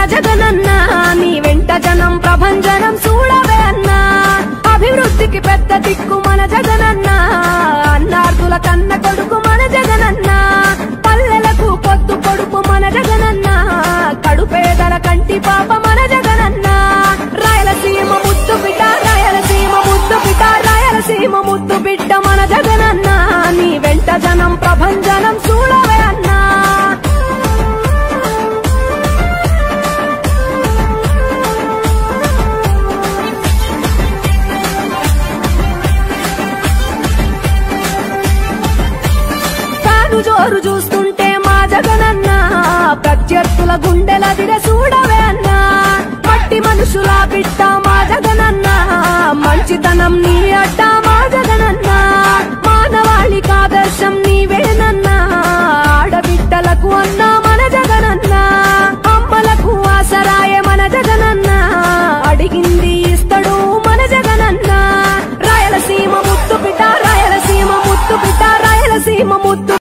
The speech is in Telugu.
జగనన్న నీ వెంట జనం ప్రభంజనం చూడవే అన్నా అభివృద్ధికి పెద్ద దిక్కు మన జగనన్న అన్నార్థుల కన్న కొడుకు మన జగనన్న పల్లెలకు పొద్దు పొడుపు మన జగనన్న కడుపేదల కంటి పాప మన జగనన్న రాయలసీమ ముద్దు బిడ్డ రాయలసీమ ముద్దు బిడ్డ రాయలసీమ ముద్దు బిడ్డ మన జగనన్న నీ వెంట జనం ప్రభంజనం చూడవే అన్నా కాను జోరు చూస్తే